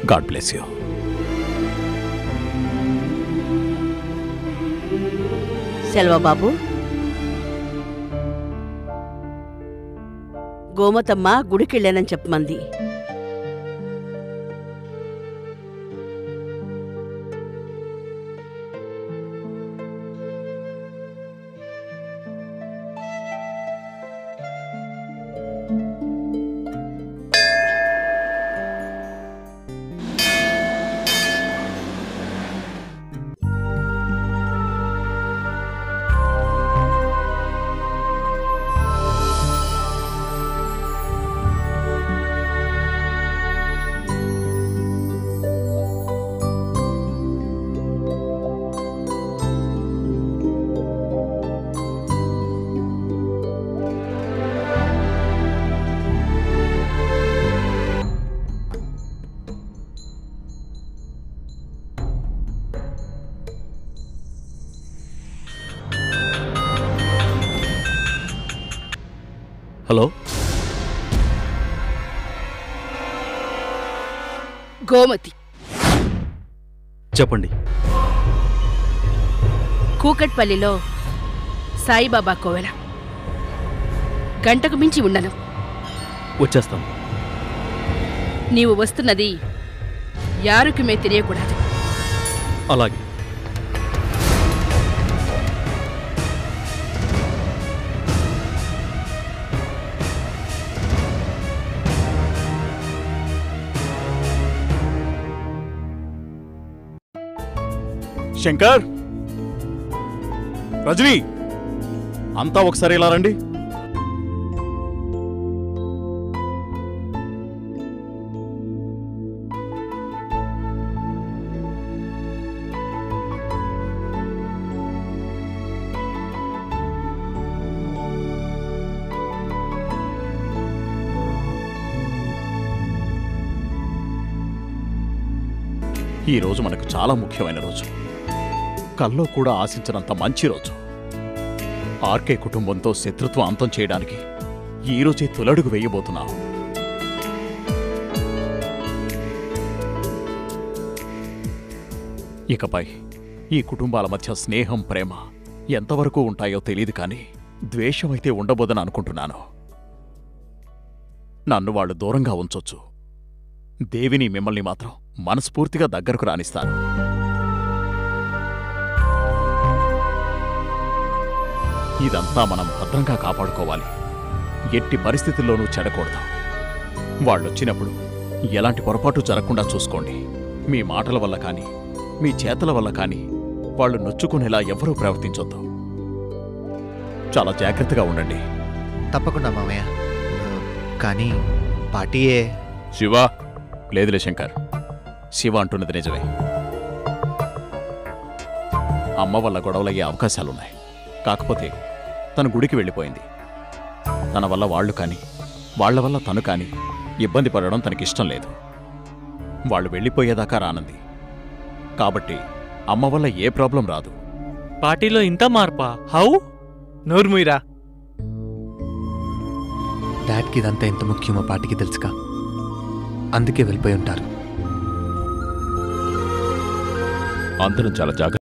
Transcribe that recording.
God bless you Selvababu గోమతమ్మ గుడికెళ్ళానని చెప్పమంది హలో గోమతి చెప్పండి కూకట్పల్లిలో సాయిబాబా కోవెల గంటకు మించి ఉండను వచ్చేస్తాం నీవు వస్తున్నది యారుకుమే తెలియకూడదు అలాగే శంకర్ రజనీ అంతా ఒకసారి ఇలా రండి ఈ రోజు మనకు చాలా ముఖ్యమైన రోజు కల్లో కూడా ఆశించినంత మంచి రోజు ఆర్కే కుటుంబంతో శత్రుత్వం అంతం చేయడానికి ఈ రోజే తొలడుగు వేయబోతున్నాం ఇకపై ఈ కుటుంబాల మధ్య స్నేహం ప్రేమ ఎంతవరకు ఉంటాయో తెలియదు కానీ ద్వేషమైతే ఉండబోదని అనుకుంటున్నాను నన్ను వాళ్ళు దూరంగా ఉంచొచ్చు దేవిని మిమ్మల్ని మాత్రం మనస్ఫూర్తిగా దగ్గరకు రానిస్తాను ఇదంతా మనం భద్రంగా కాపాడుకోవాలి ఎట్టి పరిస్థితుల్లోనూ చెడకూడదు వాళ్ళొచ్చినప్పుడు ఎలాంటి పొరపాటు జరగకుండా చూసుకోండి మీ మాటల వల్ల కానీ మీ చేతల వల్ల కానీ వాళ్ళు నొచ్చుకునేలా ఎవరూ ప్రవర్తించొద్దు చాలా జాగ్రత్తగా ఉండండి తప్పకుండా మామయ్య ఆ, కానీ పార్టీయే శివ లేదులే శంకర్ శివ అంటున్నది నిజమే అమ్మ వల్ల గొడవలయ్యే అవకాశాలున్నాయి కాకపోతే తన గుడికి వెళ్ళిపోయింది తన వల్ల వాళ్ళు కానీ వాళ్ళ వల్ల తను కానీ ఇబ్బంది పడడం తనకిష్టం లేదు వాళ్ళు వెళ్ళిపోయేదాకా రానంది కాబట్టి అమ్మ వల్ల ఏ ప్రాబ్లం రాదు పార్టీలో ఇంత మార్పా హౌ నోర్ముయిరా డాడ్కి ఇదంతా ఎంత ముఖ్యమో పార్టీకి తెలుసుగా అందుకే వెళ్ళిపోయి ఉంటారు అందరం చాలా జాగ్రత్త